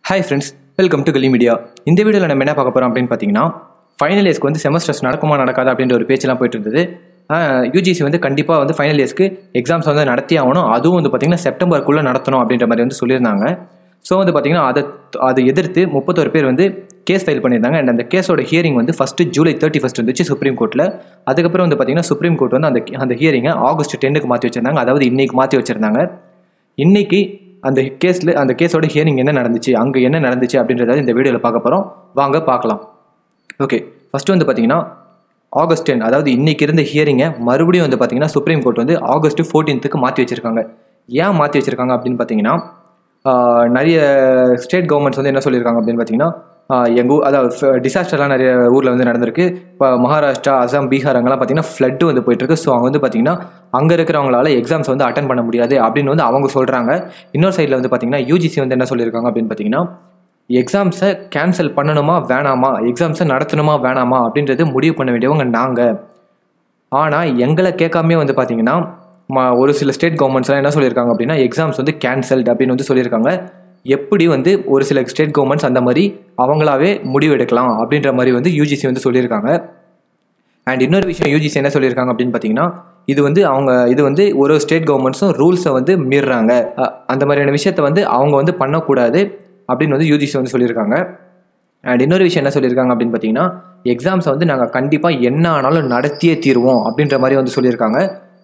hi friends welcome to Kali media இந்த வீடியோவில் நம்ம என்ன பார்க்க போகிறோம் அப்படின்னு பார்த்தீங்கன்னா ஃபைனல் இயர்ஸ்க்கு வந்து செமஸ்டர்ஸ் நடக்குமா நடக்காதா அப்படின்ற ஒரு பேச்செல்லாம் போயிட்டு இருந்தது யூஜிசி வந்து கண்டிப்பாக வந்து ஃபைனல் இயர்ஸ்க்கு எக்ஸாம்ஸ் வந்து நடத்தி ஆகணும் அதுவும் வந்து பார்த்திங்கன்னா செப்டம்பருக்குள்ளே நடத்தணும் அப்படின்ற மாதிரி வந்து சொல்லியிருந்தாங்க ஸோ வந்து பார்த்திங்கன்னா அதை அதை எதிர்த்து முப்பத்தொரு பேர் வந்து கேஸ் ஃபைல் பண்ணியிருந்தாங்க அண்ட் அந்த கேஸோட ஹியரிங் வந்து ஃபஸ்ட்டு ஜூலை தேர்ட்டி ஃபஸ்ட் இருந்துச்சு சுப்ரீம் கோர்ட்டில் அதுக்கப்புறம் வந்து பார்த்திங்கன்னா சுப்ரீம் கோர்ட் வந்து அந்த அந்த ஹியரிங்கை ஆகஸ்ட் டென்னுக்கு மாற்றி வச்சிருந்தாங்க அதாவது இன்னைக்கு மாற்றி வச்சிருந்தாங்க இன்னைக்கு அந்த கேஸில் அந்த கேஸோட ஹியரிங் என்ன நடந்துச்சு அங்கே என்ன நடந்துச்சு அப்படின்றத இந்த வீடியோவில் பார்க்க போகிறோம் வாங்க பார்க்கலாம் ஓகே ஃபஸ்ட்டு வந்து பார்த்தீங்கன்னா ஆகஸ்ட் டென் அதாவது இன்னைக்கு இருந்த ஹியரிங்கை மறுபடியும் வந்து பார்த்தீங்கன்னா சுப்ரீம் கோர்ட் வந்து ஆகஸ்ட் ஃபோர்டீன்த்துக்கு மாற்றி வச்சிருக்காங்க ஏன் மாற்றி வச்சிருக்காங்க அப்படின்னு பார்த்தீங்கன்னா ஆஹ், நிறைய ஸ்டேட் கவர்மெண்ட்ஸ் வந்து என்ன சொல்லியிருக்காங்க அப்படின்னு பார்த்தீங்கன்னா எங்கள் ஊர் அதாவது டிசாஸ்டர்லாம் நிறைய ஊரில் வந்து நடந்திருக்கு இப்போ மகாராஷ்டிரா அசாம் பீகார் அங்கெல்லாம் பார்த்தீங்கன்னா ஃப்ளட்டு வந்து போயிட்டுருக்கு ஸோ அவங்க வந்து பார்த்தீங்கன்னா அங்கே இருக்கிறவங்களால எக்ஸாம்ஸ் வந்து அட்டன் பண்ண முடியாது அப்படின்னு வந்து அவங்க சொல்கிறாங்க இன்னொரு சைடில் வந்து பார்த்தீங்கன்னா யூஜிசி வந்து என்ன சொல்லியிருக்காங்க அப்படின்னு பார்த்தீங்கன்னா எக்ஸாம்ஸை கேன்சல் பண்ணணுமா வேணாமா எக்ஸாம்ஸை நடத்தணுமா வேணாமா அப்படின்றது முடிவு பண்ண வேண்டியவங்க நாங்கள் ஆனால் எங்களை கேட்காமே வந்து பார்த்தீங்கன்னா ம- ஒரு சில ஸ்டேட் கவர்மெண்ட்ஸ்லாம் என்ன சொல்லியிருக்காங்க அப்படின்னா எக்ஸாம்ஸ் வந்து கேன்சல்டு அப்படின்னு வந்து சொல்லியிருக்காங்க எப்படி வந்து ஒரு சில ஸ்டேட் கவர்மெண்ட்ஸ் அந்த மாதிரி அவங்களாவே முடிவு எடுக்கலாம் அப்படின்ற மாதிரி வந்து யூஜிசி வந்து சொல்லியிருக்காங்க அண்ட் இன்னொரு விஷயம் யூஜிசி என்ன சொல்லியிருக்காங்க அப்படின்னு பார்த்தீங்கன்னா இது வந்து அவங்க இது வந்து ஒரு ஸ்டேட் கவர்மெண்ட்ஸும் ரூல்ஸை வந்து மீறுறாங்க அ, அந்த மாதிரியான விஷயத்த வந்து அவங்க வந்து பண்ணக்கூடாது அப்படின்னு வந்து யூஜிசி வந்து சொல்லியிருக்காங்க அண்ட் இன்னொரு விஷயம் என்ன சொல்லியிருக்காங்க அப்படின்னு பார்த்தீங்கன்னா எக்ஸாம்ஸை வந்து நாங்கள் கண்டிப்பாக என்ன ஆனாலும் நடத்தியே தீருவோம் அப்படின்ற மாதிரி வந்து சொல்லியிருக்காங்க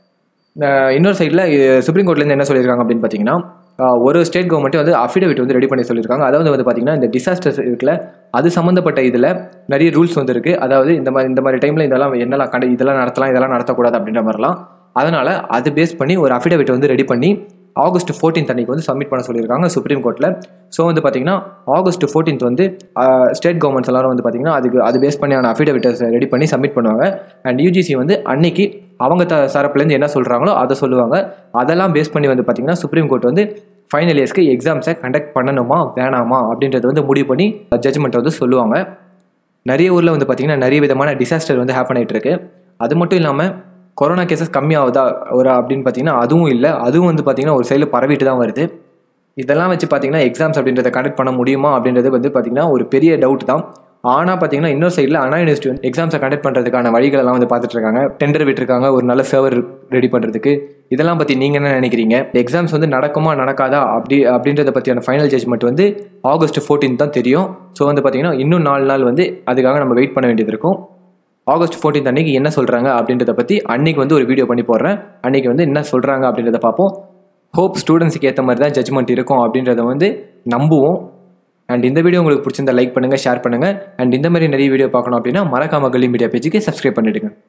அஹ் இன்னொரு சைடில் சுப்ரீம் கோர்ட்லேருந்து என்ன சொல்லியிருக்காங்க அப்படின்னு பார்த்தீங்கன்னா அஹ் ஒரு ஸ்டேட் கவர்மெண்ட்டே வந்து அஃபிடவிட் வந்து ரெடி பண்ணி சொல்லியிருக்காங்க அதாவது வந்து பார்த்தீங்கன்னா இந்த டிசாஸ்டர்ஸ் இருக்குல்ல அது சம்மந்தப்பட்ட இதில் நிறைய ரூல்ஸ் வந்து இருக்குது அதாவது இந்த மாதிரி இந்த மாதிரி டைமில் இதெல்லாம் என்னெல்லாம் கண்ட இதெல்லாம் நடத்தலாம் இதெல்லாம் நடத்தக்கூடாது அப்படின்ற மாதிரிலாம் அதனால் அது பேஸ் பண்ணி ஒரு அஃபிடவிட் வந்து ரெடி பண்ணி ஆகஸ்ட் 14th அன்னைக்கு வந்து சப்மிட் பண்ண சொல்லியிருக்காங்க சுப்ரீம் கோர்ட்டில் ஸோ வந்து பார்த்தீங்கன்னா ஆகஸ்ட் 14th வந்து ஸ்டேட் கவர்மெண்ட்ஸ் எல்லாரும் வந்து பார்த்தீங்கன்னா அதுக்கு அது பேஸ் பண்ணியான அஃபிடவிட்டை ரெடி பண்ணி சப்மிட் பண்ணுவாங்க அண்ட் யூஜிசி வந்து அன்னைக்கு அவங்க த தரப்புலேருந்து என்ன சொல்கிறாங்களோ அதை சொல்லுவாங்க அதெல்லாம் பேஸ் பண்ணி வந்து பார்த்தீங்கன்னா சுப்ரீம் கோர்ட் வந்து ஃபைனல் இயர்ஸ்க்கு எக்ஸாம்ஸை கண்டக்ட் பண்ணணுமா வேணாமா அப்படின்றத வந்து முடிவு பண்ணி ஜட்ஜ்மெண்ட் வந்து சொல்லுவாங்க நிறைய ஊரில் வந்து பார்த்திங்கன்னா நிறைய விதமான டிசாஸ்டர் வந்து ஹேப்பன் ஆகிட்டு இருக்கு அது மட்டும் இல்லாமல் கொரோனா கேசஸ் கம்மியாகுதா ஒரு அப்படின்னு பார்த்தீங்கன்னா அதுவும் இல்லை அதுவும் வந்து பார்த்திங்கன்னா ஒரு சைடில் பரவிட்டு தான் வருது இதெல்லாம் வச்சு பார்த்தீங்கன்னா எக்ஸாம்ஸ் அப்படின்றத கண்டக்ட் பண்ண முடியுமா அப்படின்றது வந்து பார்த்தீங்கன்னா ஒரு பெரிய டவுட் தான் ஆனால் பார்த்தீங்கன்னா இன்னொரு சைடில் அண்ணா யூனிவர்சிட்டி வந்து எக்ஸாம்ஸை கண்டக்ட் பண்ணுறதுக்கான வழிகளெல்லாம் வந்து பார்த்துட்டு இருக்காங்க டெண்டர் விட்டுருக்காங்க ஒரு நல்ல சர்வர் ரெடி பண்ணுறதுக்கு இதெல்லாம் பற்றி நீங்கள் என்ன நினைக்கிறீங்க எக்ஸாம்ஸ் வந்து நடக்குமா நடக்காதா அப்படி அப்படின்றத பற்றியான ஃபைனல் ஜட்ஜ்மெண்ட் வந்து ஆகஸ்ட் 14 தான் தெரியும் ஸோ வந்து பார்த்தீங்கன்னா இன்னும் நாலு நாள் வந்து அதுக்காக நம்ம வெயிட் பண்ண வேண்டியது இருக்கும் ஆகஸ்ட் 14 அன்னைக்கு என்ன சொல்கிறாங்க அப்படின்றத பற்றி அன்னைக்கு வந்து ஒரு வீடியோ பண்ணி போடுறேன் அன்னைக்கு வந்து என்ன சொல்கிறாங்க அப்படின்றத பார்ப்போம் ஹோப் ஸ்டூடெண்ட்ஸுக்கு ஏற்ற மாதிரி தான் ஜட்ஜ்மெண்ட் இருக்கும் அப்படின்றத வந்து நம்புவோம் அண்ட் இந்த வீடியோ உங்களுக்கு பிடிச்சிருந்தா லைக் பண்ணுங்கள் ஷேர் பண்ணுங்கள் அண்ட் இந்த மாதிரி நிறைய வீடியோ பார்க்கணும் அப்படின்னா மறக்காம கலி மீடியா பேஜுக்கு சப்ஸ்கிரைப் பண்ணிடுங்க